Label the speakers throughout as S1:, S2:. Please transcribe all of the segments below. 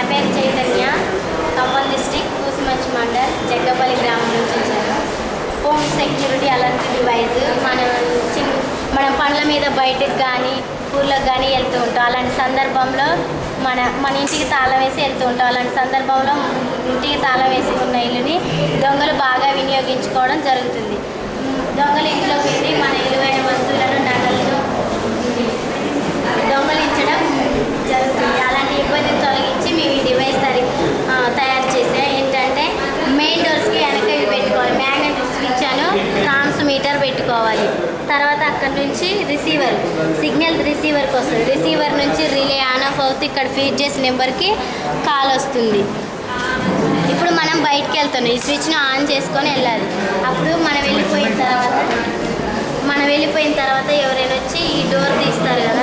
S1: పేరు చైతన్య ఖమ్మం డిస్టిక్ కూసుమంచి మండల్ జగ్గపల్లి గ్రామం నుంచి వచ్చాను హోమ్ సెక్యూరిటీ అలాంటి డివైస్ మన చిన్న మన పనుల మీద బయటకు కానీ ఊర్లకు కానీ వెళ్తూ ఉంటాం అలాంటి సందర్భంలో మన మన ఇంటికి తాళం వేసి వెళ్తూ ఉంటాం అలాంటి సందర్భంలో ఇంటికి తాళం వేసి ఉన్న ఇల్లుని దొంగలు బాగా వినియోగించుకోవడం జరుగుతుంది దొంగలు ఇంట్లోకి వెళ్ళి మన విలువైన వస్తువులను నగలను దొంగలించడం జరుగుతుంది అలాంటి ఇబ్బందిని తొలగించి మేము ఈ డివైస్ తరి ఆ, తయారు చేసాం ఏంటంటే మెయిన్ డోర్స్కి వెనక ఇవి పెట్టుకోవాలి మ్యాగ్నెట్ స్విచ్ అను ట్రాన్స్మీటర్ పెట్టుకోవాలి తర్వాత అక్కడ నుంచి రిసీవర్ సిగ్నల్ రిసీవర్కి వస్తుంది రిసీవర్ నుంచి రిలే ఆన్ ఆఫ్ అవుతుంది ఇక్కడ ఫీడ్ చేసిన నెంబర్కి కాల్ వస్తుంది ఇప్పుడు మనం బయటికి వెళ్తున్నాం ఈ స్విచ్ను ఆన్ చేసుకొని వెళ్ళాలి అప్పుడు మనం వెళ్ళిపోయిన తర్వాత మనం వెళ్ళిపోయిన తర్వాత ఎవరైనా వచ్చి ఈ డోర్ తీస్తారు కదా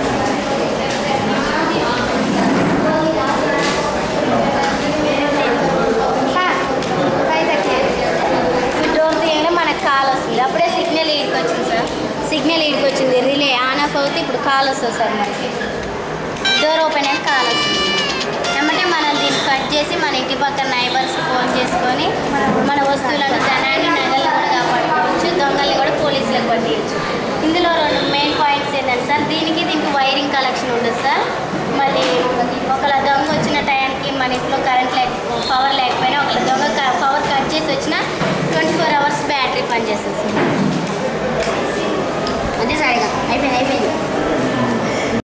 S1: ఈ డోర్ తీయగానే మనకు కాల్ వస్తుంది అప్పుడే సిగ్నల్ ఈడికి వచ్చింది సార్ సిగ్నల్ ఈడికి వచ్చింది రిలే ఆన్ ఆఫ్ అవుతే ఇప్పుడు కాల్ వస్తుంది సార్ మనకి డోర్ ఓపెన్ అయ్యాక కాల్ వస్తుంది వెంబటే మనం దీన్ని కట్ చేసి మన ఇంటి పక్కన నైబర్స్ ఫోన్ చేసుకొని మన వస్తువులను ధనాన్ని నగలను కూడా కాపాడుకోవచ్చు దొంగల్ని కూడా పోలీసులకు పట్టించు ఇందులో రెండు మెయిన్ పాయింట్స్ ఏంటంటే సార్ దీనికి దీనికి వైరింగ్ కలెక్షన్ ఉండదు సార్ మళ్ళీ ఒకళ్ళ దొంగ వచ్చిన టైంకి మన ఇంట్లో కరెంట్ లేక పవర్ లేకపోయినా ఒకళ్ళ దొంగ పవర్ కట్ చేసి వచ్చినా ట్వంటీ ఫోర్ అవర్స్ బ్యాటరీ పనిచేస్తుంది సార్ అంతే సార్ ఇక అయిపోయింది అయిపోయింది